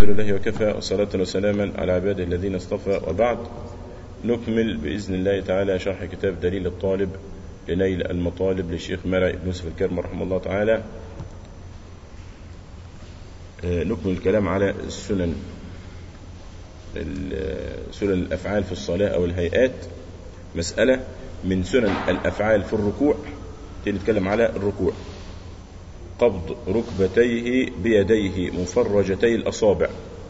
الحمد لله وكفى وصلاة وسلاما على عباده الذين اصطفى وبعد نكمل بإذن الله تعالى شرح كتاب دليل الطالب لنيل المطالب للشيخ مرعي بن يوسف الكرم رحمه الله تعالى نكمل الكلام على السنن سنن الأفعال في الصلاة أو الهيئات مسألة من سنن الأفعال في الركوع نتكلم على الركوع قبض ركبتيه بيديه مفرجتي الأصابع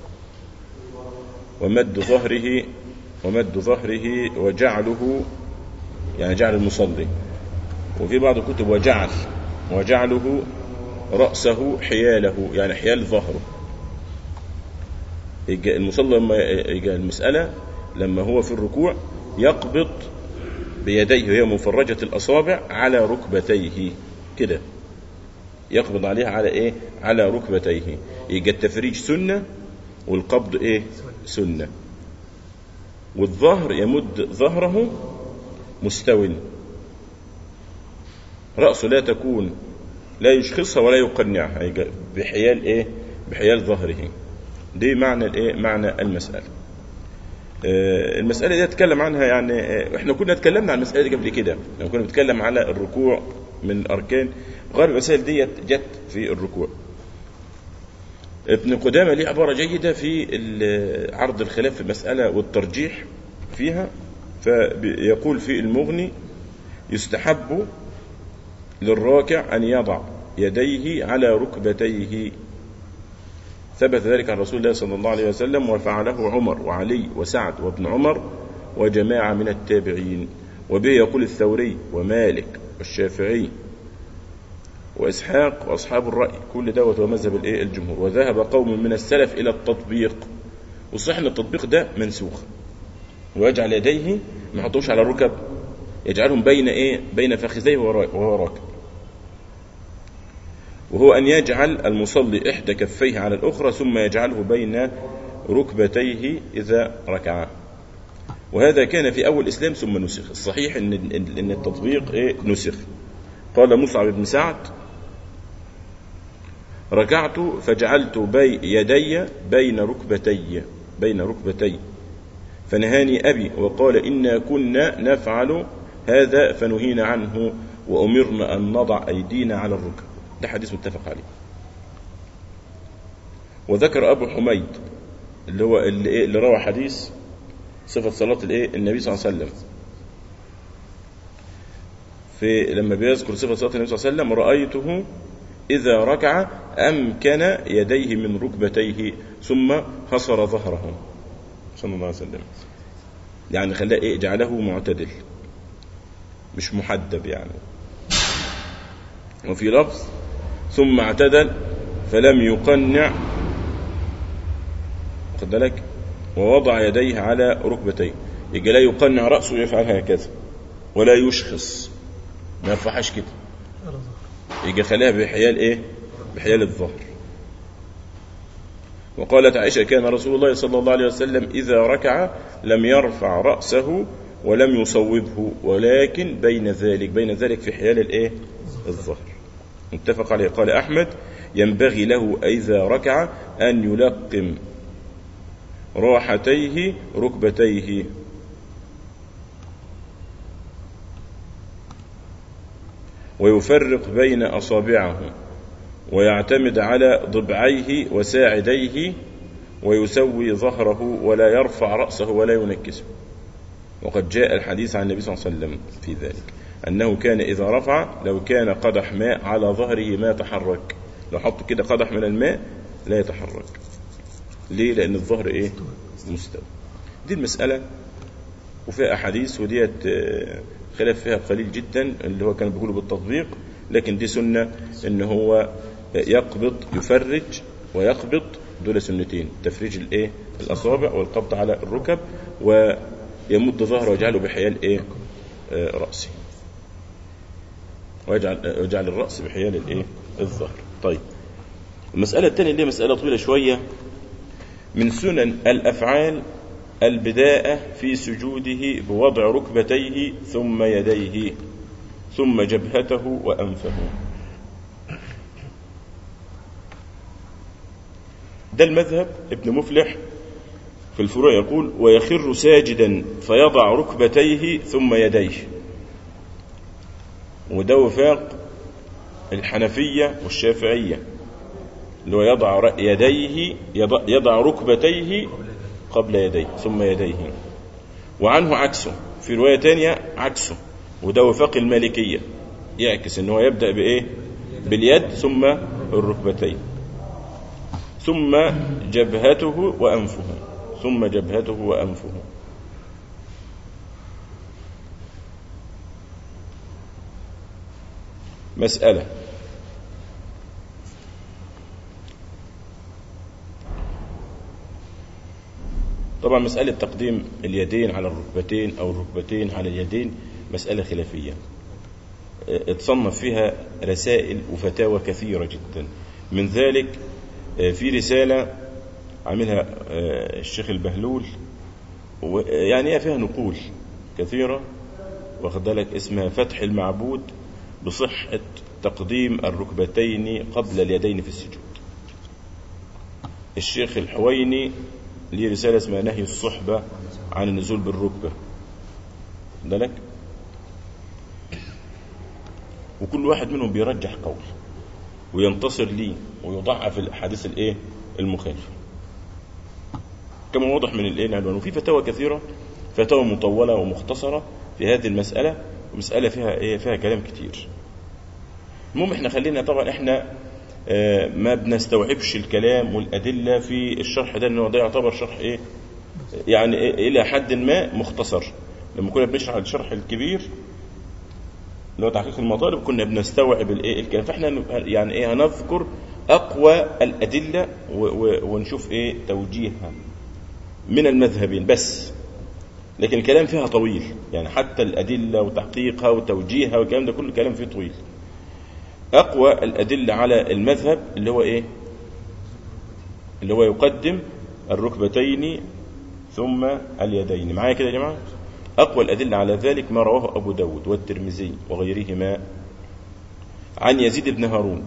ومد ظهره ومد ظهره وجعله يعني جعل المصلي وفي بعض الكتب وجعل وجعله رأسه حياله يعني حيال ظهره المصلي لما يجي المسألة لما هو في الركوع يقبض بيديه وهي مفرجة الأصابع على ركبتيه كده يقبض عليها على ايه على ركبتيه يبقى التفريج سنة والقبض ايه سنة والظهر يمد ظهره مستو رأسه لا تكون لا يشخصها ولا يقنعها بحيال ايه بحيال ظهره دي معنى الايه معنى المسألة آه المسألة دي اتكلم عنها يعني آه احنا كنا اتكلمنا عن المسألة دي قبل كده لما كنا بنتكلم على الركوع من الأركان غالب المسائل دي جت في الركوع ابن قدامة ليه عبارة جيدة في عرض الخلاف في المسألة والترجيح فيها فيقول في المغني يستحب للراكع أن يضع يديه على ركبتيه ثبت ذلك عن رسول الله صلى الله عليه وسلم وفعله عمر وعلي وسعد وابن عمر وجماعة من التابعين وبه يقول الثوري ومالك والشافعي وإسحاق وأصحاب الرأي كل دوت ومذهب الإيه الجمهور وذهب قوم من السلف إلى التطبيق وصح أن التطبيق ده منسوخ ويجعل يديه ما يحطوش على الركب يجعلهم بين إيه بين فخذيه وهو راكب وهو أن يجعل المصلي إحدى كفيه على الأخرى ثم يجعله بين ركبتيه إذا ركع وهذا كان في أول الإسلام ثم نسخ الصحيح أن أن التطبيق إيه نسخ قال مصعب بن سعد ركعت فجعلت بي يدي بين ركبتي بين ركبتي فنهاني أبي وقال إنا كنا نفعل هذا فنهينا عنه وأمرنا أن نضع أيدينا على الركب ده حديث متفق عليه وذكر أبو حميد اللي هو اللي, اللي روى حديث صفة صلاة الإيه النبي صلى الله عليه وسلم في لما بيذكر صفة صلاة النبي صلى الله عليه وسلم رأيته إذا ركع أمكن يديه من ركبتيه ثم حصر ظهره صلى الله عليه وسلم يعني خلاه إيه جعله معتدل مش محدب يعني وفي لفظ ثم اعتدل فلم يقنع خد بالك ووضع يديه على ركبتيه يجي لا يقنع رأسه يفعل هكذا ولا يشخص ما يرفعهاش كده يجي خلاها بحيال ايه بحيال الظهر وقالت عائشة كان رسول الله صلى الله عليه وسلم إذا ركع لم يرفع رأسه ولم يصوبه ولكن بين ذلك بين ذلك في حيال الايه الظهر متفق عليه قال أحمد ينبغي له إذا ركع أن يلقم راحتيه ركبتيه ويفرق بين أصابعه ويعتمد على ضبعيه وساعديه ويسوي ظهره ولا يرفع رأسه ولا ينكسه وقد جاء الحديث عن النبي صلى الله عليه وسلم في ذلك أنه كان إذا رفع لو كان قدح ماء على ظهره ما تحرك لو حط كده قدح من الماء لا يتحرك ليه لأن الظهر إيه مستوى دي المسألة وفيها أحاديث وديت خلاف فيها قليل جدا اللي هو كان بيقوله بالتطبيق لكن دي سنة ان هو يقبض يفرج ويقبض دول سنتين تفريج الايه الاصابع والقبض على الركب ويمد ظهره ويجعله بحيال ايه آه راسه ويجعل ويجعل الراس بحيال الايه الظهر طيب المساله الثانيه اللي هي مساله طويله شويه من سنن الافعال البداءة في سجوده بوضع ركبتيه ثم يديه ثم جبهته وأنفه ده المذهب ابن مفلح في الفروع يقول ويخر ساجدا فيضع ركبتيه ثم يديه وده وفاق الحنفية والشافعية اللي هو يضع يديه يضع, يضع ركبتيه قبل يديه ثم يديه وعنه عكسه في رواية تانية عكسه وده وفاق المالكية يعكس ان هو يبدأ بايه باليد ثم الركبتين ثم جبهته وأنفه ثم جبهته وأنفه مسألة طبعا مسألة تقديم اليدين على الركبتين أو الركبتين على اليدين مسألة خلافية اتصنف فيها رسائل وفتاوى كثيرة جدا من ذلك في رسالة عاملها الشيخ البهلول يعني هي فيها نقول كثيرة واخد بالك اسمها فتح المعبود بصحة تقديم الركبتين قبل اليدين في السجود الشيخ الحويني ليه رسالة اسمها نهي الصحبة عن النزول بالركبة بالك وكل واحد منهم بيرجح قول وينتصر ليه ويضعف الاحاديث الايه المخالفه كما واضح من الايه العنوان وفي فتاوى كثيره فتاوى مطوله ومختصره في هذه المساله ومساله فيها ايه فيها كلام كتير المهم احنا خلينا طبعا احنا اه ما بنستوعبش الكلام والادله في الشرح ده انه ده يعتبر شرح ايه يعني إيه الى حد ما مختصر لما كنا بنشرح الشرح الكبير اللي هو تحقيق المطالب كنا بنستوعب الايه الكلام فاحنا يعني ايه هنذكر اقوى الادله و و ونشوف ايه توجيهها من المذهبين بس لكن الكلام فيها طويل يعني حتى الادله وتحقيقها وتوجيهها والكلام ده كله كلام فيه طويل اقوى الادله على المذهب اللي هو ايه اللي هو يقدم الركبتين ثم اليدين معايا كده يا جماعه أقوى الأدلة على ذلك ما رواه أبو داود والترمذي وغيرهما عن يزيد بن هارون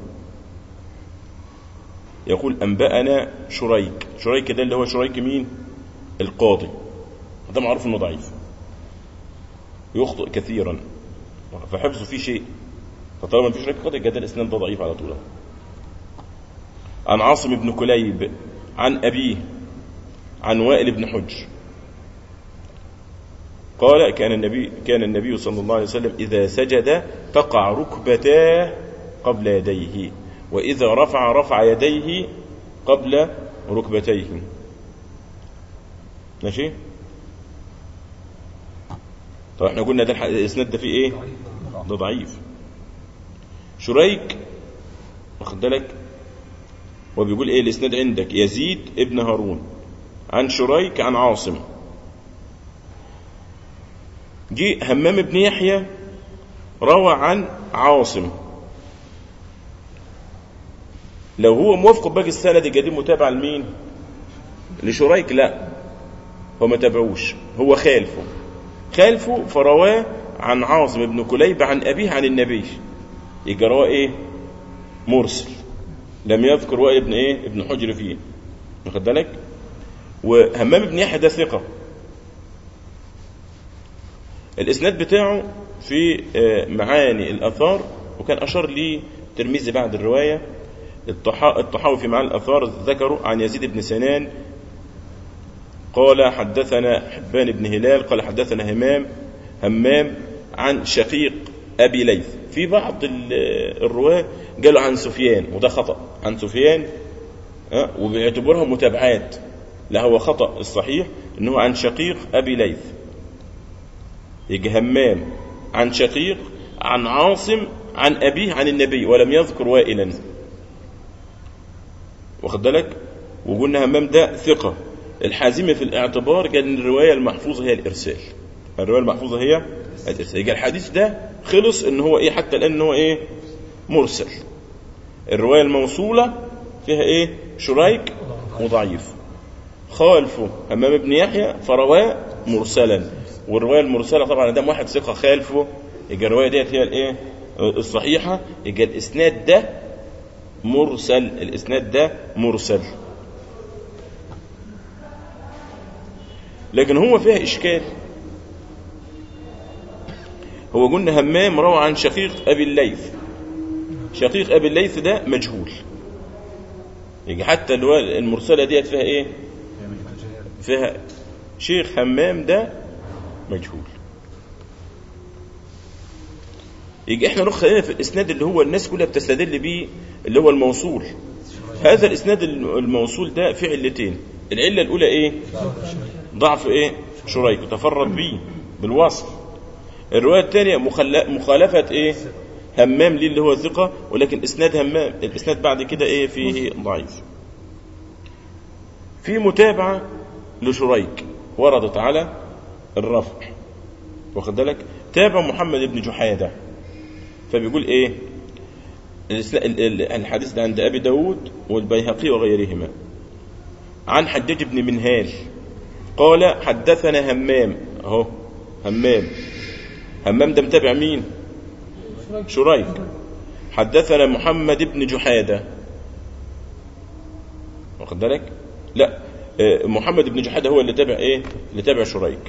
يقول أنبأنا شريك شريك ده اللي هو شريك مين القاضي ده معروف أنه ضعيف يخطئ كثيرا فحفظه فيه شيء فطالما في شريك قاضي ده الإسناد ده ضعيف على طول عن عاصم بن كليب عن أبيه عن وائل بن حجر قال كان النبي كان النبي صلى الله عليه وسلم إذا سجد تقع ركبتاه قبل يديه وإذا رفع رفع يديه قبل ركبتيه ماشي طب احنا قلنا ده الاسناد ده فيه ايه ده ضعيف شريك واخد بالك وبيقول ايه الاسناد عندك يزيد ابن هارون عن شريك عن عاصم جه همام بن يحيى روى عن عاصم لو هو موافق باقي السند يبقى دي متابعه لمين؟ لشريك لا هو ما تابعوش هو خالفه خالفه فرواه عن عاصم بن كليب عن ابيه عن النبي يبقى رواه ايه؟ مرسل لم يذكر وائل ابن ايه؟ ابن حجر فيه واخد بالك؟ وهمام بن يحيى ده ثقه الاسناد بتاعه في معاني الاثار وكان اشار ليه الترمذي بعد الروايه الطحاوي في معاني الاثار ذكروا عن يزيد بن سنان قال حدثنا حبان بن هلال قال حدثنا همام همام عن شقيق ابي ليث في بعض الرواه قالوا عن سفيان وده خطا عن سفيان وبيعتبرها متابعات لا هو خطا الصحيح انه عن شقيق ابي ليث يجي همام عن شقيق عن عاصم عن أبيه عن النبي ولم يذكر وائلا واخد بالك وقلنا همام ده ثقة الحازمة في الاعتبار كان الرواية المحفوظة هي الإرسال الرواية المحفوظة هي الإرسال يجي الحديث ده خلص إن هو إيه حتى الآن إن هو إيه مرسل الرواية الموصولة فيها إيه شريك وضعيف خالفه همام بن يحيى فرواه مرسلا والروايه المرسله طبعا دام واحد ثقه خالفه يبقى الروايه ديت هي الايه الصحيحه يبقى الاسناد ده مرسل الاسناد ده مرسل لكن هو فيها اشكال هو قلنا همام روى عن شقيق ابي الليث شقيق ابي الليث ده مجهول يجي حتى المرسله ديت فيها ايه فيها شيخ همام ده مجهول يجي احنا نروح خلينا في الاسناد اللي هو الناس كلها بتستدل بيه اللي هو الموصول هذا الاسناد الموصول ده في علتين العله الاولى ايه ضعف ايه شريك تفرد به بالوصف الروايه الثانيه مخالفه ايه همام ليه اللي هو ثقه ولكن اسناد همام الاسناد بعد كده ايه فيه ضعيف في متابعه لشريك وردت على الرفع واخد بالك تابع محمد بن جحاده فبيقول ايه الحديث ده عند ابي داود والبيهقي وغيرهما عن حجاج بن منهال قال حدثنا همام اهو همام همام ده متابع مين شريك حدثنا محمد بن جحاده واخد بالك لا محمد بن جحاده هو اللي تابع ايه اللي تابع شريك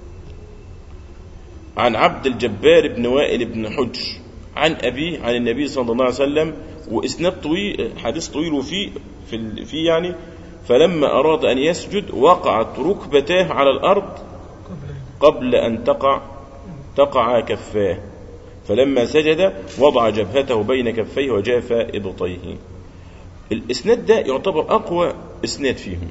عن عبد الجبار بن وائل بن حجر عن أبيه عن النبي صلى الله عليه وسلم وإسناد طويل حديث طويل وفي في, في يعني فلما أراد أن يسجد وقعت ركبتاه على الأرض قبل أن تقع تقع كفاه فلما سجد وضع جبهته بين كفيه وجاف إبطيه الإسناد ده يعتبر أقوى إسناد فيهم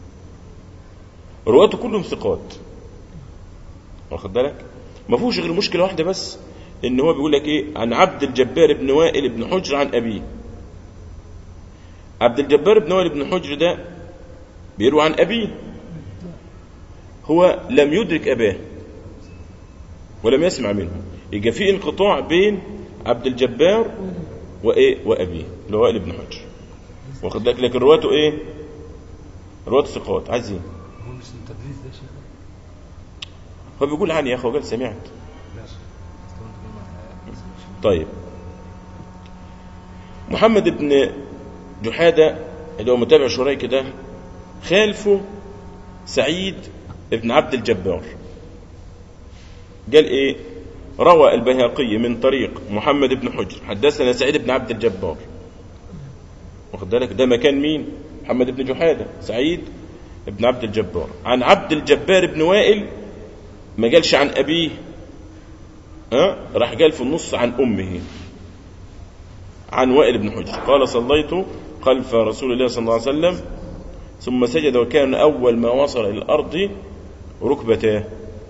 رواته كلهم ثقات واخد بالك ما فيهوش غير مشكله واحده بس ان هو بيقول لك ايه عن عبد الجبار بن وائل بن حجر عن ابيه عبد الجبار بن وائل بن حجر ده بيروي عن ابيه هو لم يدرك اباه ولم يسمع منه يبقى في انقطاع بين عبد الجبار وايه وابيه اللي هو وائل بن حجر واخد بالك لكن رواته ايه رواته ثقات عايزين هو مش التدريس ده يا شيخ هو بيقول عني يا اخي وقال سمعت ماشي أصل هو أنت كده مع- طيب محمد بن جحادة اللي هو متابع شريك ده خالفه سعيد بن عبد الجبار قال ايه روى البيهقي من طريق محمد بن حجر حدثنا سعيد بن عبد الجبار واخد بالك ده مكان مين محمد بن جحادة سعيد بن عبد الجبار عن عبد الجبار بن وائل ما قالش عن أبيه ها راح قال في النص عن أمه عن وائل بن حجر قال صليت خلف رسول الله صلى الله عليه وسلم ثم سجد وكان أول ما وصل إلى الأرض ركبتاه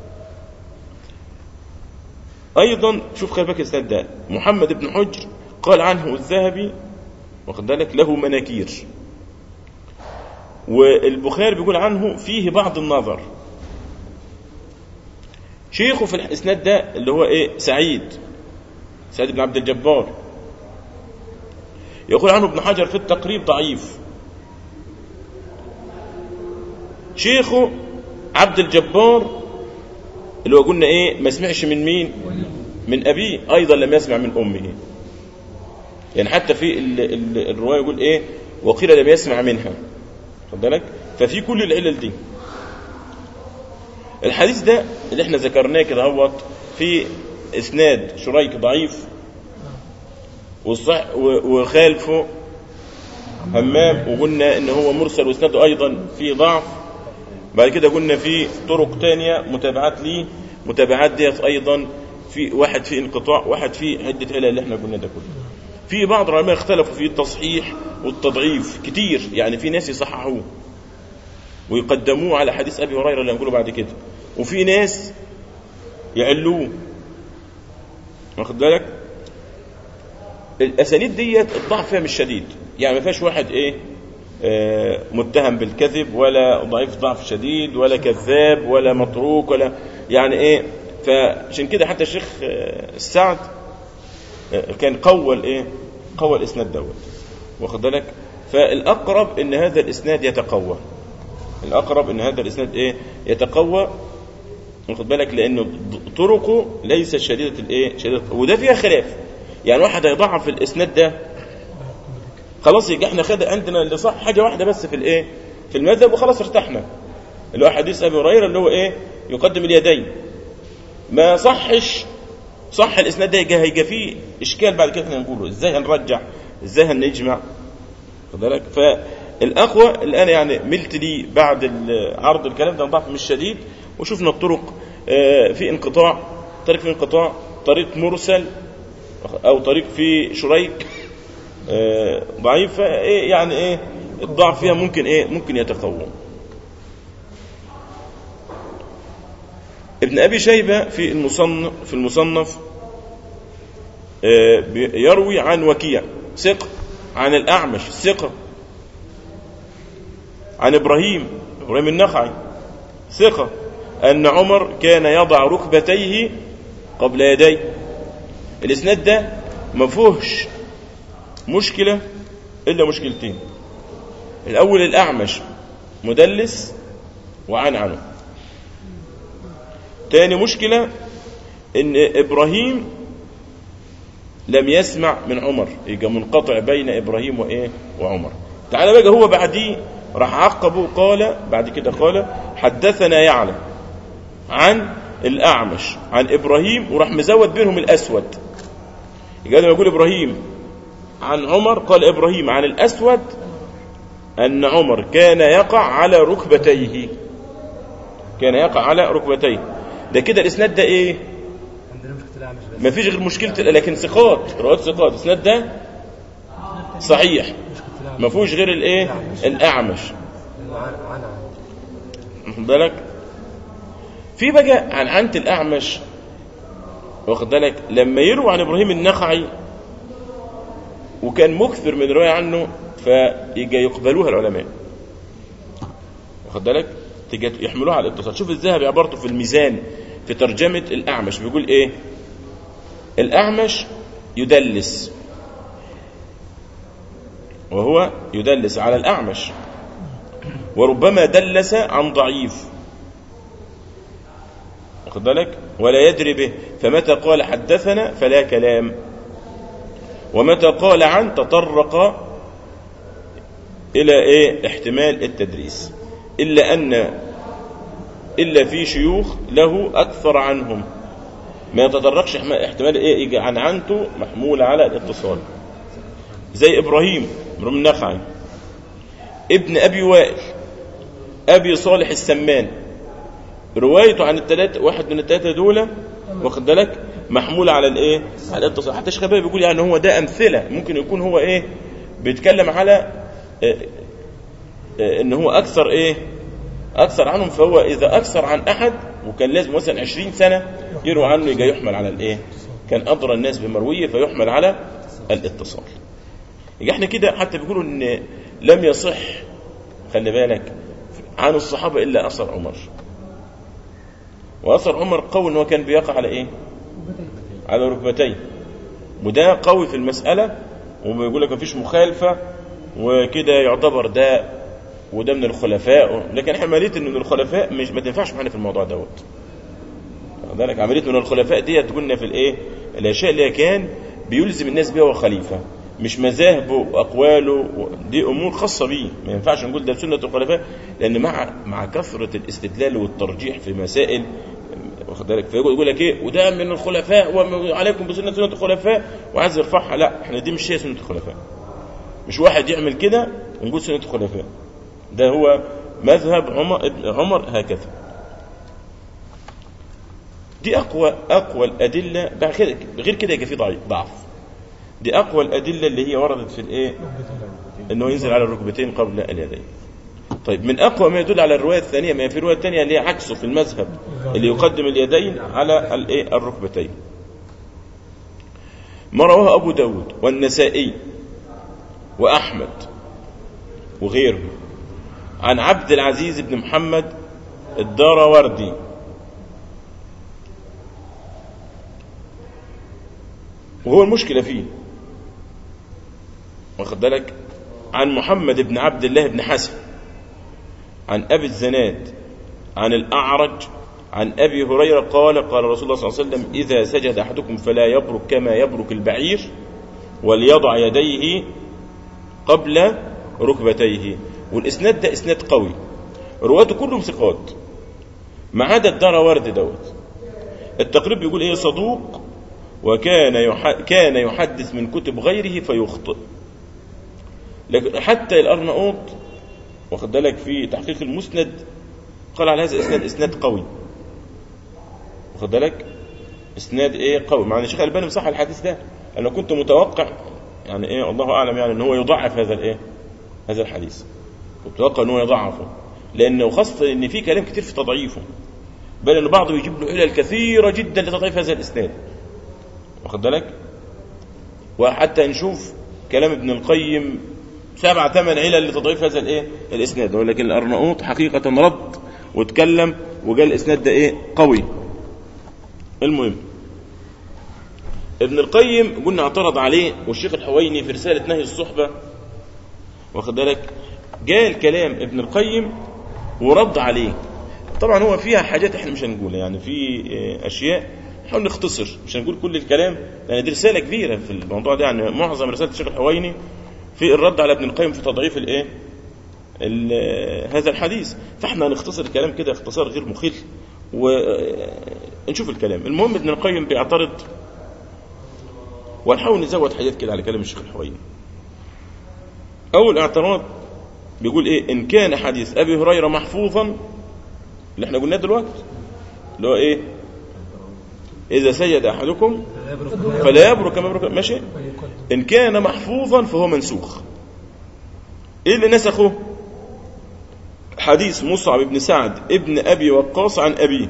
أيضا شوف خلي بالك الإسناد ده محمد بن حجر قال عنه الذهبي واخد بالك له مناكير والبخاري بيقول عنه فيه بعض النظر شيخه في الاسناد ده اللي هو ايه سعيد سعيد بن عبد الجبار يقول عنه ابن حجر في التقريب ضعيف شيخه عبد الجبار اللي هو قلنا ايه ما سمعش من مين من ابيه ايضا لم يسمع من امه يعني حتى في ال ال الروايه يقول ايه وقيل لم يسمع منها خد بالك ففي كل العلل دي الحديث ده اللي احنا ذكرناه كده اهوت في اسناد شريك ضعيف والصح و- وخالفه همام وقلنا ان هو مرسل واسناده ايضا فيه ضعف بعد كده قلنا في طرق تانية متابعات ليه متابعات ديت ايضا في واحد في انقطاع واحد في عدة علل اللي احنا قلنا ده كله في بعض العلماء اختلفوا في التصحيح والتضعيف كتير يعني في ناس يصححوه ويقدموه على حديث ابي هريره اللي هنقوله بعد كده وفي ناس يعلوه واخد بالك الاسانيد ديت الضعف فيها مش شديد يعني ما فيهاش واحد ايه آه متهم بالكذب ولا ضعيف ضعف شديد ولا كذاب ولا متروك ولا يعني ايه فعشان كده حتى الشيخ آه السعد آه كان قوى الايه قوى الاسناد دوت واخد بالك فالاقرب ان هذا الاسناد يتقوى الاقرب ان هذا الاسناد ايه يتقوى واخد بالك لانه طرقه ليست شديده الايه شديده وده فيها خلاف يعني واحد هيضعف الاسناد ده خلاص يبقى احنا خد عندنا اللي صح حاجه واحده بس في الايه في المذهب وخلاص ارتحنا اللي هو حديث ابي هريره اللي هو ايه يقدم اليدين ما صحش صح الاسناد ده هيجي هيجي فيه اشكال بعد كده احنا نقوله ازاي هنرجع ازاي هنجمع خد بالك فالاقوى الان يعني ملت لي بعد ال- عرض الكلام ده ضعف مش شديد وشفنا الطرق آه، في انقطاع طريق في انقطاع طريق مرسل او طريق في شريك آه، ضعيف فايه يعني ايه الضعف فيها ممكن ايه ممكن يتقوم ابن ابي شيبه في المصنف في المصنف آه، بي- يروي عن وكيع ثقه عن الاعمش ثقه عن ابراهيم ابراهيم النخعي ثقه ان عمر كان يضع ركبتيه قبل يديه الاسناد ده ما فيهوش مشكله الا مشكلتين الاول الاعمش مدلس وعن عنه تاني مشكله ان ابراهيم لم يسمع من عمر يبقى منقطع بين ابراهيم وايه وعمر تعالى بقى هو بعديه راح عقبه قال بعد كده قال حدثنا يعلم عن الاعمش عن ابراهيم وراح مزود بينهم الاسود يبقى لما يقول ابراهيم عن عمر قال ابراهيم عن الاسود ان عمر كان يقع على ركبتيه كان يقع على ركبتيه ده كده الاسناد ده ايه عندنا مشكله الاعمش بس ما فيش غير مشكله لكن ثقات رواه ثقات الاسناد ده صحيح مشكله الاعمش ما فيهوش غير الايه الاعمش لأنه عن عن عن واخد بالك في بقى عن عنة الأعمش واخد بالك لما يروى عن إبراهيم النخعي وكان مكثر من الرواية عنه فيجي يقبلوها العلماء واخد بالك تيجي يحملوها على الاتصال شوف الذهبي عبارته في الميزان في ترجمة الأعمش بيقول إيه الأعمش يدلس وهو يدلس على الأعمش وربما دلس عن ضعيف واخد بالك ولا يدري به فمتى قال حدثنا فلا كلام ومتى قال عن تطرق الى ايه احتمال التدريس الا ان الا في شيوخ له اكثر عنهم ما يتطرقش احما- احتمال ايه يجي عن عنته محمول على الاتصال زي ابراهيم ابراهيم النخعي ابن ابي وائل ابي صالح السمان روايته عن الثلاثه واحد من الثلاثه دول واخد بالك محموله على الايه على الاتصال حتى الشيخ الألباني بيقول يعني هو ده امثله ممكن يكون هو ايه بيتكلم على إيه إيه ان هو اكثر ايه اكثر عنهم فهو اذا اكثر عن احد وكان لازم مثلا 20 سنه يروى عنه يجي يحمل على الايه كان ادرى الناس بمرويه فيحمل على الاتصال يبقى احنا كده حتى بيقولوا ان لم يصح خلي بالك عن الصحابه الا اثر عمر واثر عمر قوي ان هو كان بيقع على ايه على ركبتيه وده قوي في المساله وبيقول لك مفيش مخالفه وكده يعتبر ده وده من الخلفاء لكن احنا عمليه ان من الخلفاء مش ما تنفعش معانا في الموضوع دوت واخد بالك عمليه من الخلفاء دي قلنا في الايه الاشياء اللي كان بيلزم الناس بها وخليفه مش مذاهبه واقواله دي امور خاصه بيه ما ينفعش نقول ده سنه الخلفاء لان مع مع كثره الاستدلال والترجيح في مسائل واخد بالك فيقول يقول لك ايه وده من الخلفاء وعليكم بسنه سنه الخلفاء وعايز يرفعها لا احنا دي مش هي سنه الخلفاء مش واحد يعمل كده ونقول سنه الخلفاء ده هو مذهب عمر ابن عمر هكذا دي اقوى اقوى الادله بعد كده غير كده يبقى في ضعيف ضعف دي اقوى الادله اللي هي وردت في الايه انه ينزل على الركبتين قبل اليدين طيب من اقوى ما يدل على الروايه الثانيه ما في الروايه الثانيه اللي هي عكسه في المذهب اللي يقدم اليدين على الايه الركبتين ما رواه ابو داود والنسائي واحمد وغيره عن عبد العزيز بن محمد الداروردي وهو المشكلة فيه واخد بالك عن محمد بن عبد الله بن حسن عن أبي الزناد عن الأعرج عن أبي هريرة قال قال رسول الله صلى الله عليه وسلم إذا سجد أحدكم فلا يبرك كما يبرك البعير وليضع يديه قبل ركبتيه والإسناد ده إسناد قوي رواته كلهم ثقات ما عدا الدار ورد دوت التقريب بيقول ايه صدوق وكان يح... كان يحدث من كتب غيره فيخطئ لكن حتى الارناؤوط واخد بالك في تحقيق المسند قال على هذا الاسناد اسناد قوي واخد بالك اسناد ايه قوي مع ان الشيخ الالباني صح الحديث ده انا كنت متوقع يعني ايه الله اعلم يعني ان هو يضعف هذا الايه هذا الحديث كنت متوقع ان هو يضعفه لانه خاصه ان في كلام كتير في تضعيفه بل ان بعضه يجيب له علل كثيره جدا لتضعيف هذا الاسناد واخد بالك وحتى نشوف كلام ابن القيم سبع ثمان علل لتضعيف هذا الايه الاسناد ولكن الارناؤوط حقيقه رد واتكلم وقال الاسناد ده ايه قوي المهم ابن القيم قلنا اعترض عليه والشيخ الحويني في رساله نهي الصحبه واخد بالك قال كلام ابن القيم ورد عليه طبعا هو فيها حاجات احنا مش هنقولها يعني في اشياء نحاول نختصر مش هنقول كل الكلام لان دي رساله كبيره في الموضوع ده يعني معظم رساله الشيخ الحويني في الرد على ابن القيم في تضعيف الايه هذا الحديث فاحنا هنختصر الكلام كده اختصار غير مخل ونشوف الكلام المهم ابن القيم بيعترض ونحاول نزود حاجات كده على كلام الشيخ الحويني اول اعتراض بيقول ايه ان كان حديث ابي هريره محفوظا اللي احنا قلناه دلوقتي اللي هو ايه اذا سجد احدكم فلا يبرك كما يبرك ماشي ان كان محفوظا فهو منسوخ ايه اللي نسخه حديث مصعب بن سعد ابن ابي وقاص عن ابيه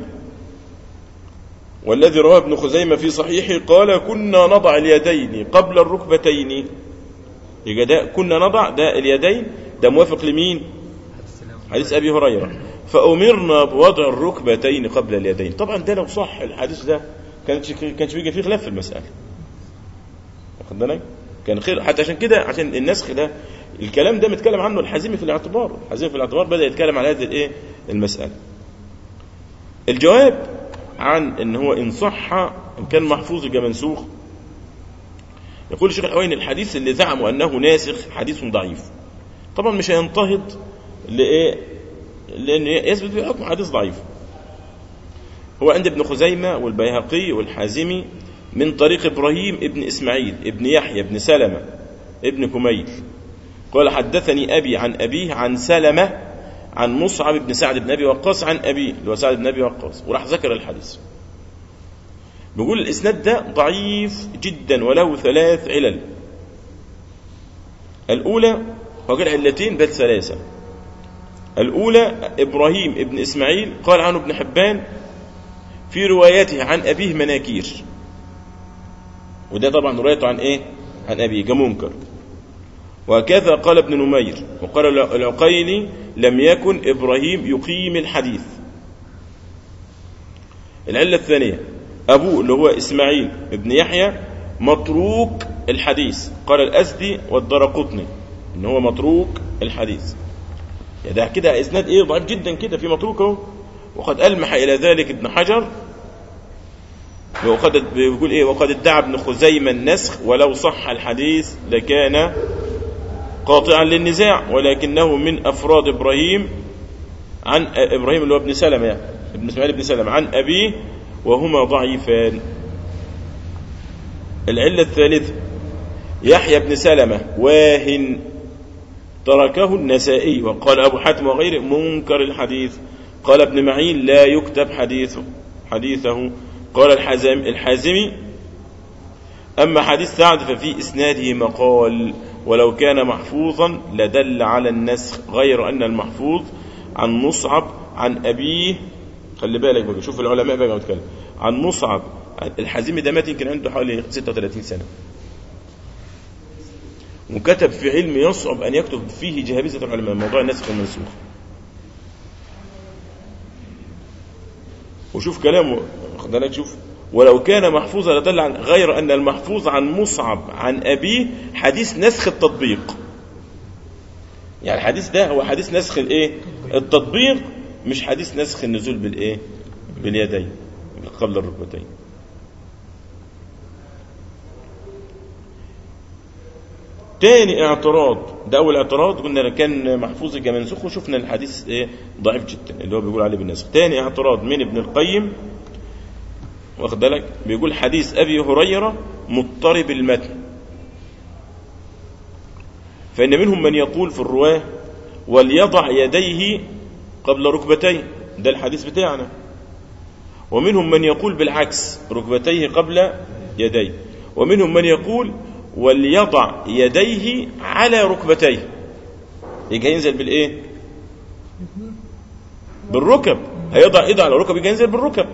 والذي رواه ابن خزيمة في صحيحه قال كنا نضع اليدين قبل الركبتين يبقى ده كنا نضع ده اليدين ده موافق لمين حديث ابي هريره فامرنا بوضع الركبتين قبل اليدين طبعا ده لو صح الحديث ده كانش كانش بيجي فيه خلاف في المساله واخد بالك كان خير حتى عشان كده عشان النسخ ده الكلام ده متكلم عنه الحزيمي في الاعتبار الحزيمي في الاعتبار بدا يتكلم على هذه الايه المساله الجواب عن ان هو ان صح ان كان محفوظ يبقى منسوخ يقول الشيخ الحويني الحديث اللي زعموا انه ناسخ حديث ضعيف طبعا مش هينتهض لايه لان يثبت في حكم حديث ضعيف هو عند ابن خزيمه والبيهقي والحازمي من طريق ابراهيم ابن اسماعيل ابن يحيى ابن سلمه ابن كميل قال حدثني ابي عن ابيه عن سلمه عن مصعب بن سعد بن ابي وقاص عن ابيه اللي هو سعد بن ابي وقاص وراح ذكر الحديث بيقول الاسناد ده ضعيف جدا وله ثلاث علل الاولى هو قال علتين بل ثلاثه الاولى ابراهيم ابن اسماعيل قال عنه ابن حبان في روايته عن ابيه مناكير وده طبعا روايته عن ايه عن ابيه كمنكر وكذا قال ابن نمير وقال العقيلي لم يكن ابراهيم يقيم الحديث العله الثانيه ابوه اللي هو اسماعيل ابن يحيى متروك الحديث قال الاسدي والدرقطني ان هو متروك الحديث يا ده كده اسناد ايه ضعيف جدا كده في متروك اهو وقد المح الى ذلك ابن حجر وقد بيقول ايه وقد ادعى ابن خزيمه النسخ ولو صح الحديث لكان قاطعا للنزاع ولكنه من افراد ابراهيم عن ابراهيم اللي هو ابن سلمه يعني ابن اسماعيل بن سلمه عن ابيه وهما ضعيفان العله الثالثه يحيى بن سلمه واهن تركه النسائي وقال ابو حاتم وغيره منكر الحديث قال ابن معين لا يكتب حديثه حديثه قال الحزم الحازمي أما حديث سعد ففي إسناده مقال ولو كان محفوظا لدل على النسخ غير أن المحفوظ عن مصعب عن أبيه خلي بالك بقى شوف العلماء بقى بيتكلم عن مصعب الحازمي ده مات يمكن عنده حوالي 36 سنة وكتب في علم يصعب أن يكتب فيه جهابزة العلماء موضوع النسخ والمنسوخ وشوف كلامه خد بالك شوف ولو كان محفوظا لدل عن غير ان المحفوظ عن مصعب عن ابيه حديث نسخ التطبيق يعني الحديث ده هو حديث نسخ الايه التطبيق مش حديث نسخ النزول بالايه باليدين قبل الركبتين تاني اعتراض ده اول اعتراض قلنا كان محفوظ كمنسوخ وشفنا الحديث ايه ضعيف جدا اللي هو بيقول عليه بالنسخ تاني اعتراض من ابن القيم واخد بالك بيقول حديث ابي هريره مضطرب المتن فان منهم من يقول في الرواه وليضع يديه قبل ركبتيه ده الحديث بتاعنا ومنهم من يقول بالعكس ركبتيه قبل يديه ومنهم من يقول وليضع يديه على ركبتيه يجي ينزل بالايه بالركب هيضع ايده على الركب يجي ينزل بالركب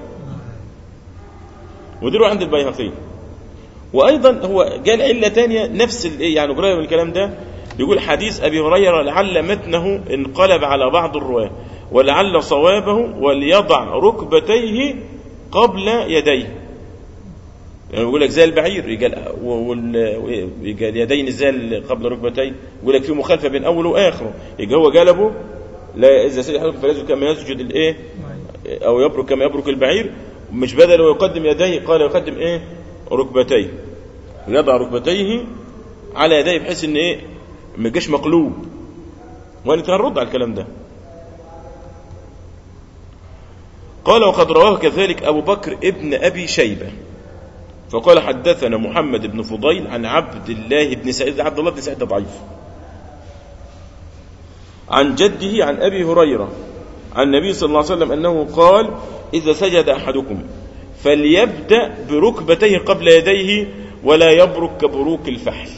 ودي عند البيهقي وايضا هو قال عله ثانيه نفس الايه يعني قريب من الكلام ده بيقول حديث ابي هريره لعل متنه انقلب على بعض الرواه ولعل صوابه وليضع ركبتيه قبل يديه يعني بيقول لك زي البعير يقال يقال يدين زي قبل ركبتيه يقول لك في مخالفه بين اوله واخره يبقى هو قلبه لا اذا سجد احدكم فليسجد كما يسجد الايه او يبرك كما يبرك البعير مش بدل يقدم يديه قال يقدم ايه ركبتيه يضع ركبتيه على يديه بحيث ان ايه ما يجيش مقلوب وانت هنرد على الكلام ده قال وقد رواه كذلك أبو بكر ابن أبي شيبة فقال حدثنا محمد بن فضيل عن عبد الله بن سعيد عبد الله بن سعيد ضعيف عن جده عن أبي هريرة عن النبي صلى الله عليه وسلم أنه قال إذا سجد أحدكم فليبدأ بركبتيه قبل يديه ولا يبرك كبروك الفحل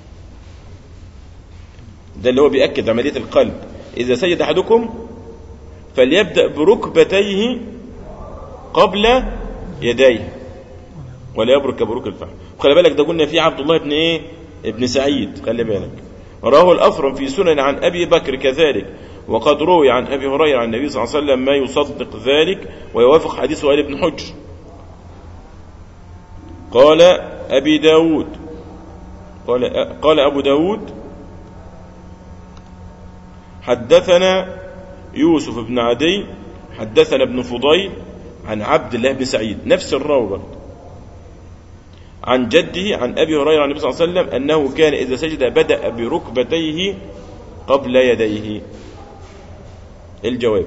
ده اللي هو بيأكد عملية القلب إذا سجد أحدكم فليبدأ بركبتيه قبل يديه ولا يبرك كبروك الفحل خلي بالك ده قلنا في عبد الله بن ايه ابن سعيد خلي بالك رواه الأفرم في سنن عن أبي بكر كذلك وقد روي عن أبي هريرة عن النبي صلى الله عليه وسلم ما يصدق ذلك ويوافق حديث وائل بن حجر قال أبي داود قال, قال أبو داود حدثنا يوسف بن عدي حدثنا ابن فضيل عن عبد الله بن سعيد نفس الراوي برضه عن جده عن ابي هريره عن النبي صلى الله عليه وسلم انه كان اذا سجد بدا بركبتيه قبل يديه الجواب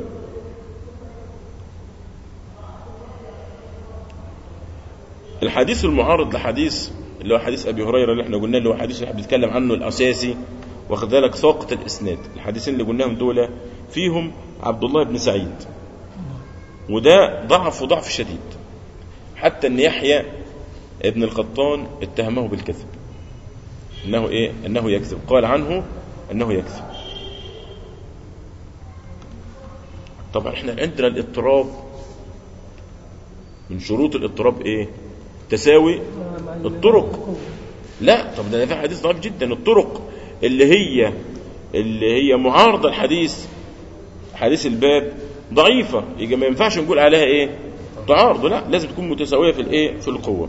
الحديث المعارض لحديث اللي هو حديث ابي هريره اللي احنا قلنا اللي هو حديث اللي احنا بنتكلم عنه الاساسي واخد بالك ساقط الاسناد الحديثين اللي قلناهم دول فيهم عبد الله بن سعيد وده ضعف وضعف شديد حتى ان يحيى ابن القطان اتهمه بالكذب انه ايه انه يكذب قال عنه انه يكذب طبعا احنا عندنا الاضطراب من شروط الاضطراب ايه تساوي الطرق لا طب ده في حديث ضعيف جدا الطرق اللي هي اللي هي معارضه الحديث حديث الباب ضعيفه يبقى ما ينفعش نقول عليها ايه تعارض لا لازم تكون متساويه في الايه في القوه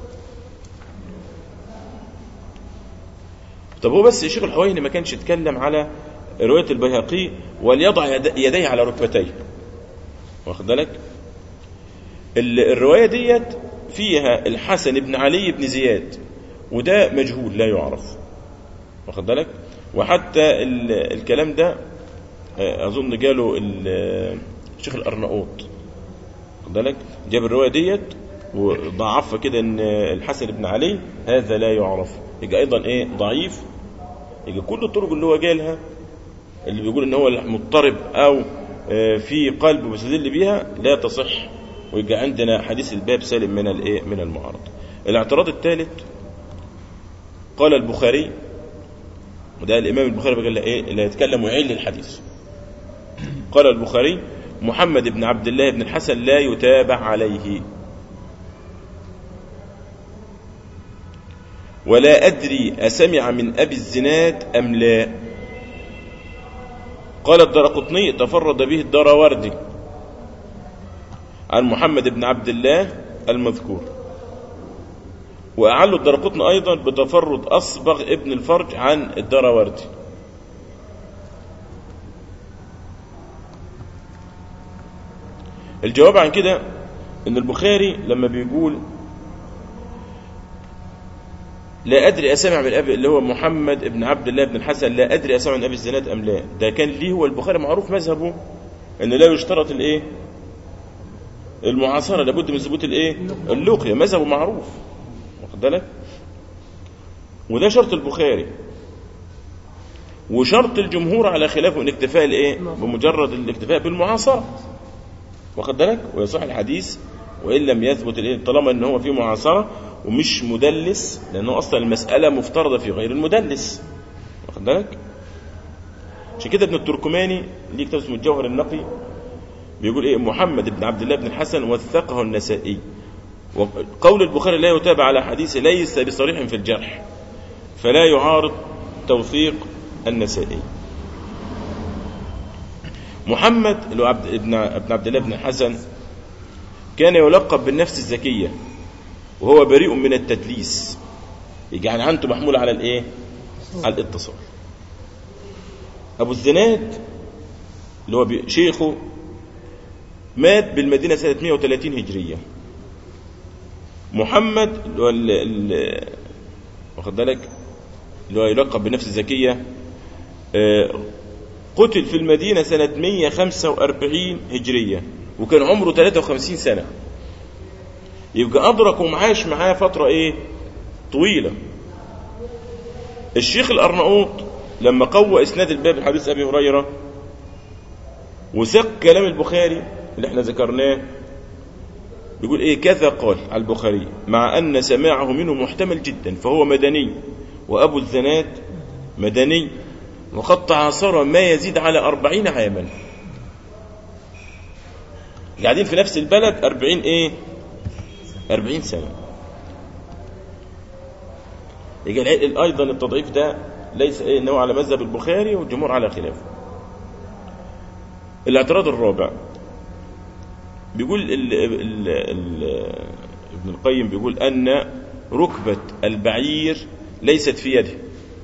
طب هو بس الشيخ الحويني ما كانش يتكلم على روايه البيهقي وليضع يديه على ركبتيه واخد بالك الروايه ديت فيها الحسن بن علي بن زياد وده مجهول لا يعرف واخد بالك وحتى الكلام ده اظن قاله الشيخ الارناؤوط واخد بالك جاب الروايه ديت وضعفها كده ان الحسن بن علي هذا لا يعرف يبقى ايضا ايه ضعيف يبقى كل الطرق اللي هو جالها اللي بيقول ان هو مضطرب او في قلب بيستدل بيها لا تصح ويبقى عندنا حديث الباب سالم من الايه من المعارضه الاعتراض الثالث قال البخاري وده الامام البخاري قال ايه اللي يتكلم ويعل الحديث قال البخاري محمد بن عبد الله بن الحسن لا يتابع عليه ولا أدري أسمع من أبي الزناد أم لا قال الدرقطني تفرد به الدراوردي عن محمد بن عبد الله المذكور وأعلوا الدرقطني أيضا بتفرد أصبغ ابن الفرج عن الدراوردي الجواب عن كده ان البخاري لما بيقول لا ادري اسمع من ابي اللي هو محمد بن عبد الله بن الحسن لا ادري اسمع من ابي الزناد ام لا ده كان ليه هو البخاري معروف مذهبه ان لا يشترط الايه المعاصره لابد من ثبوت الايه اللقيه مذهبه معروف واخد بالك وده شرط البخاري وشرط الجمهور على خلافه الاكتفاء الايه بمجرد الاكتفاء بالمعاصره واخد بالك ويصح الحديث وان لم يثبت الايه طالما ان هو في معاصره ومش مدلس لانه اصلا المساله مفترضه في غير المدلس واخد بالك عشان كده ابن التركماني ليه كتاب اسمه الجوهر النقي بيقول ايه محمد بن عبد الله بن الحسن وثقه النسائي وقول البخاري لا يتابع على حديث ليس بصريح في الجرح فلا يعارض توثيق النسائي محمد اللي هو عبد ابن ابن عبد الله بن الحسن كان يلقب بالنفس الزكيه وهو بريء من التدليس يجي يعني عنته محمول على الايه على الاتصال ابو الزناد اللي هو بي- شيخه مات بالمدينه سنه 130 هجريه محمد اللي هو ال- ال- واخد بالك اللي هو يلقب بنفس الزكيه آه، قتل في المدينه سنه 145 هجريه وكان عمره 53 سنه يبقى أدرك ومعاش معاه فترة إيه طويلة الشيخ الأرناؤوط لما قوى إسناد الباب الحديث أبي هريرة وسق كلام البخاري اللي احنا ذكرناه بيقول ايه كذا قال على البخاري مع ان سماعه منه محتمل جدا فهو مدني وابو الزناد مدني وقد تعاصر ما يزيد على أربعين عاما قاعدين في نفس البلد أربعين ايه أربعين سنة يجي العلم أيضا التضعيف ده ليس إيه إنه على مذهب البخاري والجمهور على خلافه الاعتراض الرابع بيقول ال ال ال ابن القيم بيقول أن ركبة البعير ليست في يده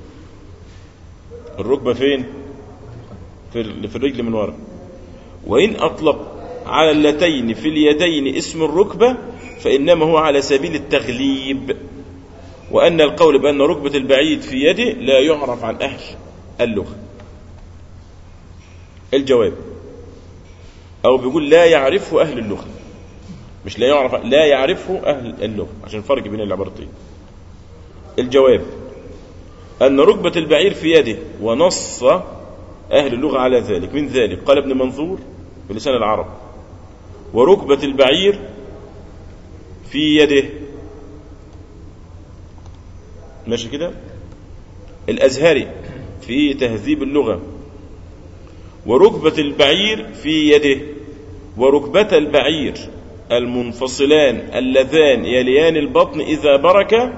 الركبة فين في, في الرجل من ورا وإن أطلق على اللتين في اليدين اسم الركبة فإنما هو على سبيل التغليب وأن القول بأن ركبة البعيد في يده لا يعرف عن أهل اللغة الجواب أو بيقول لا يعرفه أهل اللغة مش لا يعرف لا يعرفه أهل اللغة عشان الفرق بين العبارتين الجواب أن ركبة البعير في يده ونص أهل اللغة على ذلك من ذلك قال ابن منظور في لسان العرب وركبة البعير في يده ماشي كده الأزهري في تهذيب اللغة وركبة البعير في يده وركبة البعير المنفصلان اللذان يليان البطن إذا برك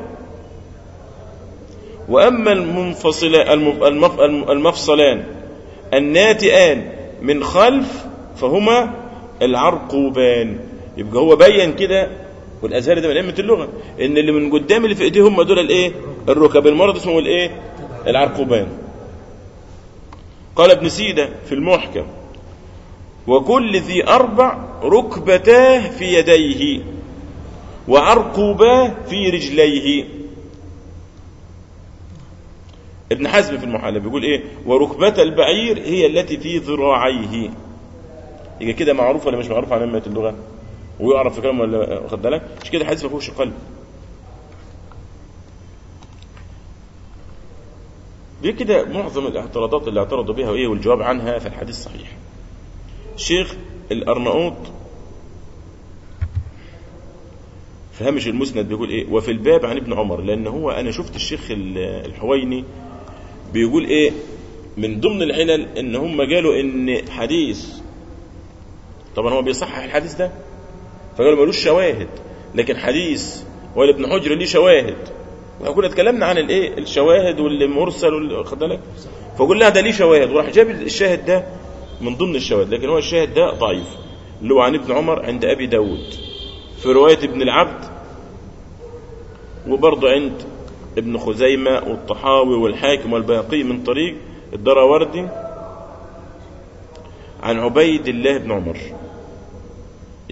وأما المنفصلان المفصلان الناتئان من خلف فهما العرقوبان يبقى هو بين كده والازهري ده من ائمه اللغه ان اللي من قدام اللي في ايديه هم دول الايه الركب المرض اسمه الايه العرقوبان قال ابن سيده في المحكم وكل ذي اربع ركبتاه في يديه وعرقوباه في رجليه ابن حزم في المحلى بيقول ايه وركبة البعير هي التي في ذراعيه يبقى كده معروف ولا مش معروف عن أئمة اللغة ويعرف في كلام ولا واخد بالك مش كده الحديث ما فيهوش قلب دي كده معظم الاعتراضات اللي اعترضوا بها وايه والجواب عنها في الحديث صحيح الشيخ الأرناؤوط في هامش المسند بيقول ايه وفي الباب عن ابن عمر لان هو انا شفت الشيخ الحويني بيقول ايه من ضمن العلل ان هم قالوا ان حديث طبعا هو بيصحح الحديث ده فقالوا ملوش شواهد لكن حديث ولا ابن حجر ليه شواهد وكنا اتكلمنا عن الايه الشواهد والمرسل واخد بالك فقلنا ده ليه شواهد وراح جاب الشاهد ده من ضمن الشواهد لكن هو الشاهد ده ضعيف اللي هو عن ابن عمر عند ابي داود في روايه ابن العبد وبرضه عند ابن خزيمة والطحاوي والحاكم والباقي من طريق الدراوردي عن عبيد الله بن عمر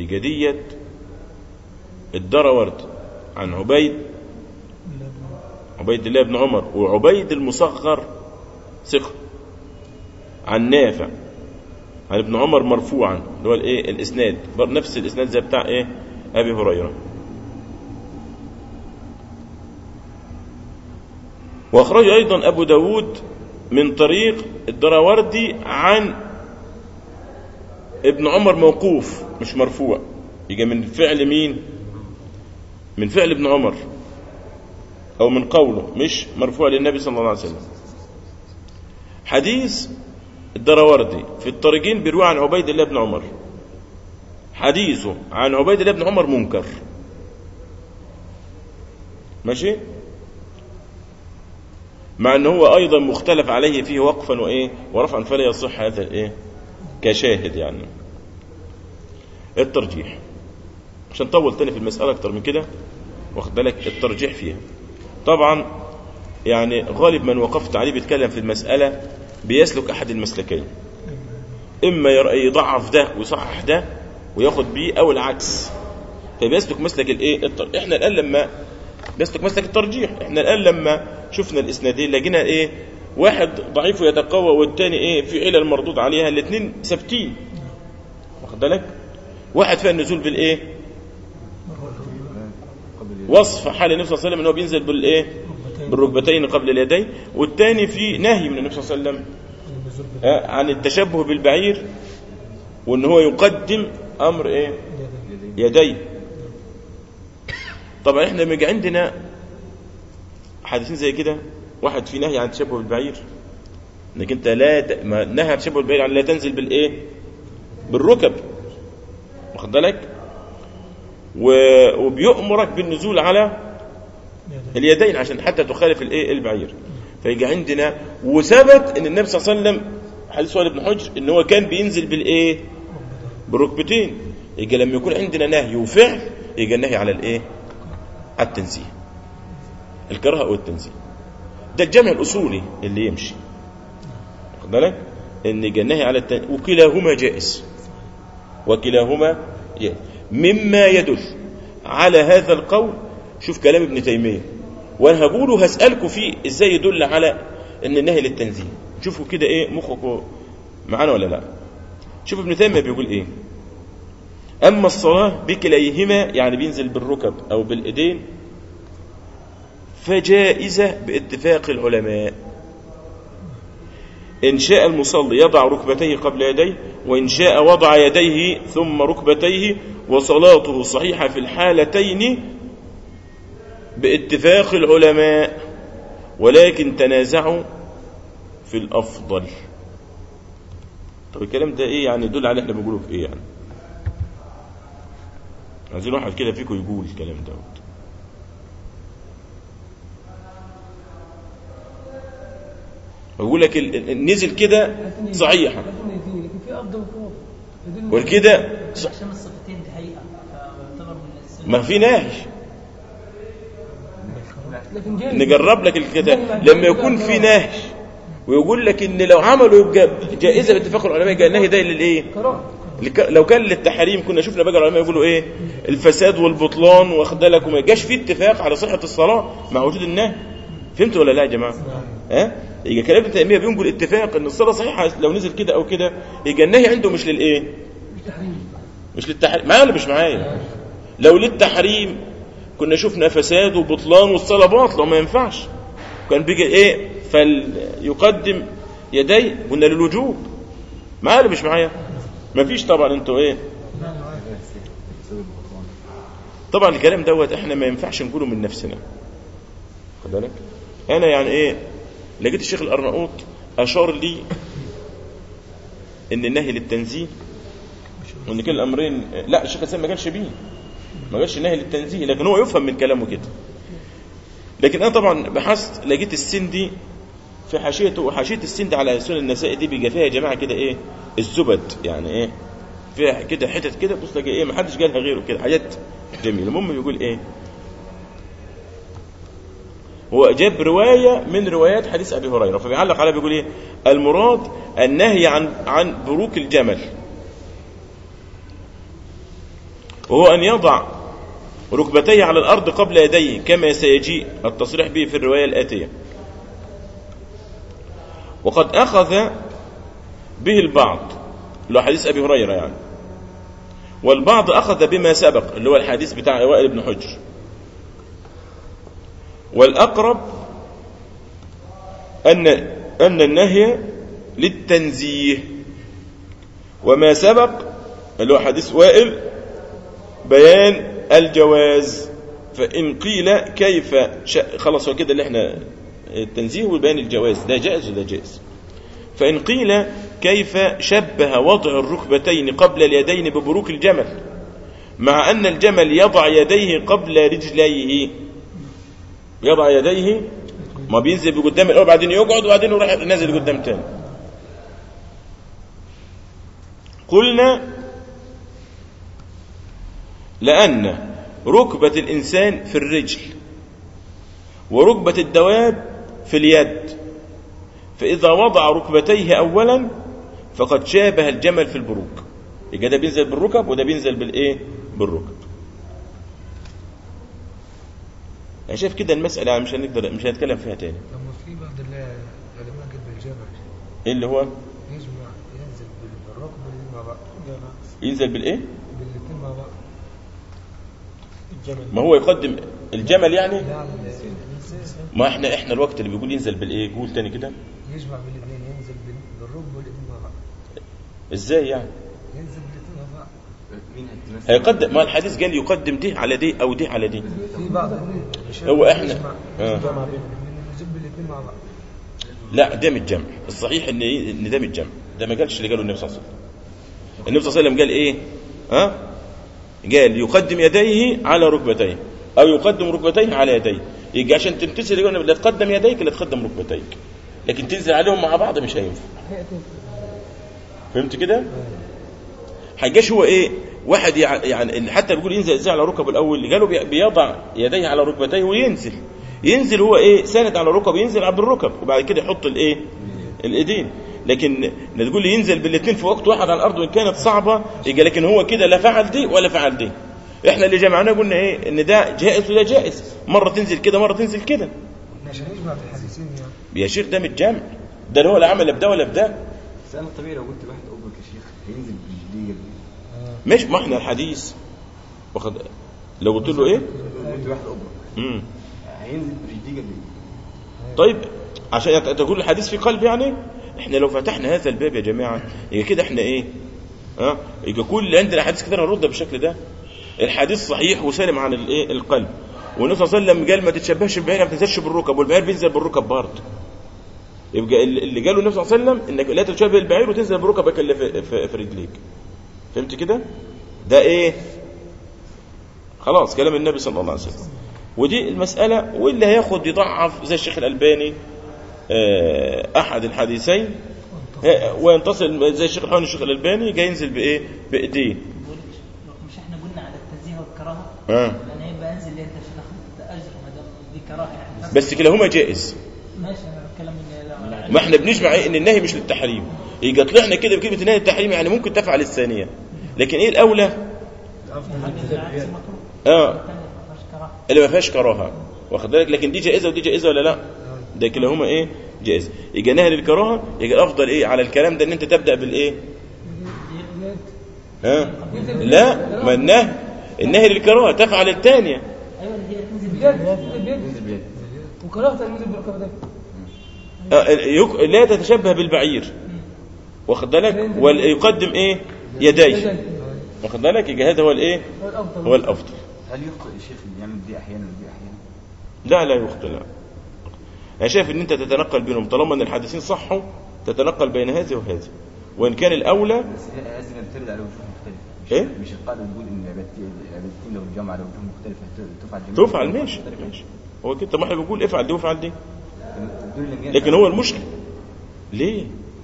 إجدية الدراورد عن عبيد عبيد الله بن عمر وعبيد المصغر ثقة عن نافع عن ابن عمر مرفوعا اللي هو الايه الاسناد بر- نفس الاسناد زي بتاع ايه ابي هريره واخرج ايضا ابو داود من طريق الدراوردي عن ابن عمر موقوف مش مرفوع يجي من فعل مين من فعل ابن عمر او من قوله مش مرفوع للنبي صلى الله عليه وسلم حديث الدراوردي في الطريقين بيروي عن عبيد الله بن عمر حديثه عن عبيد الله بن عمر منكر ماشي مع ان هو ايضا مختلف عليه فيه وقفا وايه ورفعا فلا يصح هذا الايه كشاهد يعني الترجيح عشان طول تاني في المسألة أكتر من كده واخد بالك الترجيح فيها طبعا يعني غالب من وقفت عليه بيتكلم في المسألة بيسلك أحد المسلكين إما ير- يضعف ده ويصحح ده وياخد بيه أو العكس فبيسلك مسلك الإيه التر... إحنا الآن لما بيسلك مسلك الترجيح إحنا الآن لما شفنا الإسنادين لقينا إيه واحد ضعيف يتقوى والتاني إيه في علل مردود عليها الاثنين ثابتين واخد بالك واحد فيها النزول بالإيه وصف حال النبي صلى الله عليه وسلم ان هو بينزل بالايه بالركبتين قبل اليدين والثاني في نهي من النبي صلى الله عليه وسلم آه، عن التشبه بالبعير وان هو يقدم امر ايه يديه طبعا احنا لما يجي عندنا حديثين زي كده واحد في نهي عن التشبه بالبعير انك انت لا ت... ما نهى عن التشبه بالبعير عن لا تنزل بالايه بالركب واخد بالك و- وبيأمرك بالنزول على اليدين عشان حتى تخالف الايه البعير فيجي عندنا وثبت ان النبي صلى الله عليه وسلم حديث سؤال ابن حجر ان هو كان بينزل بالايه بالركبتين يجي لما يكون عندنا نهي وفعل يجي النهي على الايه على التنزيه الكراهه او التنزيه ده الجمع الاصولي اللي يمشي واخد بالك ان يجي النهي على التن... وكلاهما جائز وكلاهما جائز مما يدل على هذا القول شوف كلام ابن تيمية وانا هقوله هسألكم فيه ازاي يدل على ان النهي للتنزيه شوفوا كده ايه مخكم معانا ولا لا شوف ابن تيمية بيقول ايه اما الصلاة بكليهما يعني بينزل بالركب او بالايدين فجائزة باتفاق العلماء إن شاء المصلي يضع ركبتيه قبل يديه وإن شاء وضع يديه ثم ركبتيه وصلاته صحيحة في الحالتين باتفاق العلماء ولكن تنازعوا في الأفضل طب الكلام ده إيه يعني يدل على إحنا بنقوله في إيه يعني عايزين واحد كده فيكم يقول الكلام ده بقول لك ال- ال- نزل كده صحيحة لكن في افضل وفوق يدل- والكده ص- عشان الصفتين دي حقيقة فيعتبر من السنة ما في نهي لكن جاي نجرب لك الكتاب لما يكون في نهي ويقول لك ان لو عملوا يبقى جائزه باتفاق العلماء يبقى النهي ده للايه؟ كراهه لك- لو كان للتحريم كنا شفنا بقى العلماء يقولوا ايه؟ الفساد والبطلان واخد بالك وما جاش فيه اتفاق على صحه الصلاه مع وجود النهي فهمتوا ولا لا يا جماعه؟ ها؟ يبقى كلام ابن تيميه بينقل اتفاق ان الصلاه صحيحه لو نزل كده او كده يبقى النهي عنده مش للايه؟ مش للتحريم معايا ولا مش معايا؟ لو للتحريم كنا شفنا فساد وبطلان والصلاه باطله وما ينفعش كان بيجي ايه فليقدم يديه قلنا للوجوب معايا ولا مش معايا؟ مفيش طبعا انتوا ايه؟ طبعا الكلام دوت احنا ما ينفعش نقوله من نفسنا خد بالك انا يعني ايه لقيت الشيخ الارناؤوط اشار لي ان النهي للتنزيه وان كلا الامرين لا الشيخ الاسلام ما قالش بيه ما قالش النهي للتنزيه لكن هو يفهم من كلامه كده لكن انا طبعا بحثت لقيت السندي في حاشيته وحاشيه السند على سنن النسائي دي بيبقى فيها يا جماعه كده ايه الزبد يعني ايه فيها كده حتت كده بص تلاقي ايه ما حدش قالها غيره كده حاجات جميله المهم بيقول ايه هو جاب روايه من روايات حديث ابي هريره فبيعلق عليها بيقول ايه المراد النهي عن عن بروك الجمل وهو ان يضع ركبتيه على الأرض قبل يديه كما سيجيء التصريح به في الرواية الآتية وقد أخذ به البعض اللي هو حديث أبي هريرة يعني والبعض أخذ بما سبق اللي هو الحديث بتاع وائل بن حجر والأقرب أن أن النهي للتنزيه وما سبق اللي هو حديث وائل بيان الجواز فإن قيل كيف ش... خلاص هو كده اللي احنا التنزيه وبيان الجواز ده جائز وده جائز فإن قيل كيف شبه وضع الركبتين قبل اليدين ببروك الجمل مع أن الجمل يضع يديه قبل رجليه يضع يديه ما بينزل بقدام الأول بعدين يقعد وبعدين يروح نازل قدام تاني قلنا لأن ركبة الإنسان في الرجل وركبة الدواب في اليد فإذا وضع ركبتيه أولا فقد شابه الجمل في البروك يبقى ده بينزل بالركب وده بينزل بالإيه بالركب أنا شايف كده المسألة مش هنقدر مش هنتكلم فيها تاني لما في بعض العلماء قد بالجبل إيه اللي هو يجمع ينزل بالركب والاثنين مع بعض ينزل بالإيه بالاثنين مع بعض الجبل ما هو يقدم الجمل يعني لا ما احنا احنا الوقت اللي بيقول ينزل بالايه قول تاني كده يجمع بالاثنين ينزل بال- بالركب والاثنين مع بعض ازاي يعني ينزل بالاثنين مع بعض هيقدم ما الحديث قال يقدم دي على دي او دي على دي في بعض هو إحنا. يجمع آه. يجمع بين ينزل بالاثنين مع بعض لا ده من الجمع الصحيح ان ايه ان ده من الجمع ده ما قالش اللي قاله النبي صلى الله عليه وسلم النبي صلى الله عليه وسلم قال ايه ها قال يقدم يديه على ركبتيه او يقدم ركبتيه على يديه يجي عشان تمتثل يقول لا تقدم يديك لا تقدم ركبتيك لكن تنزل عليهم مع بعض مش هينفع فهمت كده حجاش هو ايه واحد يع- يعني حتى بيقول ينزل ازاي على ركبه الاول قالوا بي- بيضع يديه على ركبتيه وينزل ينزل هو ايه ساند على الركب ينزل على الركب وبعد كده يحط الايه الايدين لكن تقول لي ينزل بالاثنين في وقت واحد على الارض وان كانت صعبه يبقى لكن هو كده لا فعل دي ولا فعل دي احنا اللي جمعناه قلنا ايه ان ده جائز وده جائز مره تنزل كده مره تنزل كده عشان يجمع في الحديثين يعني يا شيخ ده من الجمع ده اللي هو لا عمل بده ولا بده بس انا الطبيعي لو قلت واحد ابرك يا شيخ هينزل بالجديه مش ما احنا الحديث واخد لو قلت له ايه لو قلت واحد ابرك امم هينزل بالجديه طيب عشان أنت تقول الحديث في قلب يعني احنا لو فتحنا هذا الباب يا جماعه يبقى كده احنا ايه ها يبقى كل اللي عندنا حديث كده هنرد بالشكل ده الحديث صحيح وسالم عن الايه القلب والنبي صلى الله عليه وسلم قال ما تتشبهش بالبعير ما تنزلش بالركب والبعير بينزل بالركب برضه يبقى اللي قاله النبي صلى الله عليه وسلم انك لا تتشبه بالبعير وتنزل بركبك اللي في, في, في رجليك فهمت كده ده ايه خلاص كلام النبي صلى الله عليه وسلم ودي المسألة واللي هياخد يضعف زي الشيخ الألباني آه، أحد الحديثين آه، وينتصر زي الشيخ الحواني الشيخ الألباني جاي ينزل بإيه بإيديه بقول مش احنا قلنا على التنزيه والكراهه آه. لان هيبقى انزل ليه انت عشان اخد اجر ما دام دي كراهه يعني بس كلاهما جائز ماشي انا بتكلم ان لا ما احنا بنجمع إيه؟ ان النهي مش للتحريم يجي طلعنا كده بكلمة النهي للتحريم يعني ممكن تفعل الثانية لكن ايه الأولى العكس مكروه اه الثانيه ما فيهاش كراهه اللي ما فيهاش كراهه واخد بالك لكن دي جائزه ودي جائزه ولا لا ده كلاهما ايه جائز يجي نهي للكراهه يجي الافضل ايه على الكلام ده ان انت تبدا بالايه ها لا ما النهي النهي للكراهه تفعل الثانيه ايوه اللي هي تنزل بيد بيد نزل بيد وكرهت ان ينزل بالركبه ده آه، يك- لا تتشبه بالبعير واخد بالك ويقدم ايه يديه واخد بالك يجي هذا هو الايه هو الافضل هو الافضل هل يخطئ الشيخ اللي يعمل دي احيانا ودي احيانا لا لا يخطئ لا انا شايف ان انت تتنقل بينهم طالما ان الحديثين صحوا تتنقل بين هذه وهذه وان كان الاولى بس هي لازم ترد على وجوه مختلفه مش إيه؟ مش القاعده بتقول ان العبادتين العبادتين لو الجمع على وجوه مختلفه ت- تفعل جميع تفعل الوجوه ماشي مختلفة. ماشي هو كده طب ما احنا بنقول افعل دي وافعل دي دول لم يرد لكن هو المشكل ليه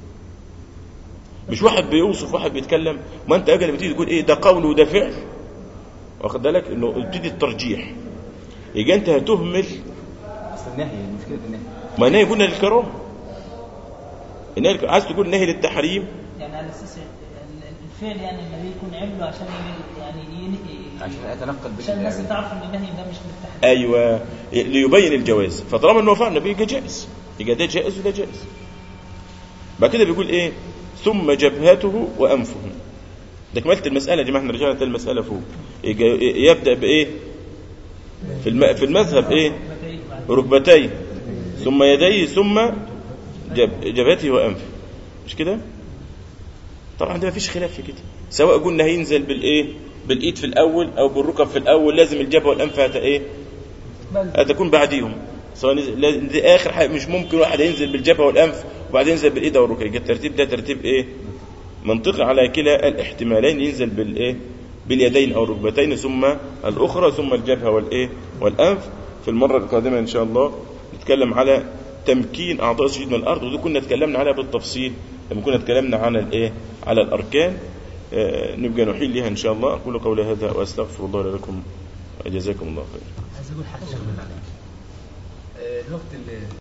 مش واحد بيوصف واحد بيتكلم ما انت اجل بتيجي تقول ايه ده قول وده فعل واخد بالك انه ابتدي الترجيح يجي انت هتهمل بس النهي المشكله في النهي ما نهي قلنا للكراهه النهي للك- عايز تقول نهي للتحريم يعني على اساس ال- الفعل يعني النبي يكون عمله عشان ي- يعني ينهي عشان اتنقل بك عشان الناس يعني. تعرف ان النهي ده مش بالتحديد ايوه ليبين الجواز فطالما انه فعل النبي يبقى جائز يبقى ده جائز وده جائز بعد كده بيقول ايه ثم جبهته وانفه ده كملت المساله يا جماعه احنا رجعنا تاني المساله فوق يبقى يبدا بايه في الم... في المذهب ايه متى بعد ركبتيه ثم يديه ثم جب... جبهته وانفه مش كده طبعا ده مفيش خلاف في كده سواء قلنا هينزل بالايه بالايد في الاول او بالركب في الاول لازم الجبهه والانف هت ايه بل هتكون بعديهم سواء نزل لازم- دي اخر حاجه مش ممكن واحد ينزل بالجبهه والانف وبعدين ينزل بالايد او الركب يبقى الترتيب ده ترتيب ايه منطقي على كلا الاحتمالين ينزل بالايه باليدين او الركبتين ثم الاخرى ثم الجبهه والايه والانف في المره القادمه ان شاء الله نتكلم على تمكين اعضاء السجود من الارض ودي كنا اتكلمنا عليها بالتفصيل لما كنا اتكلمنا عن الايه على الاركان آه، نبقى نحيل لها ان شاء الله اقول قولي هذا واستغفر الله لي ولكم جزاكم الله خير عايز اقول حاجه شغله معلش آه، الوقت اللي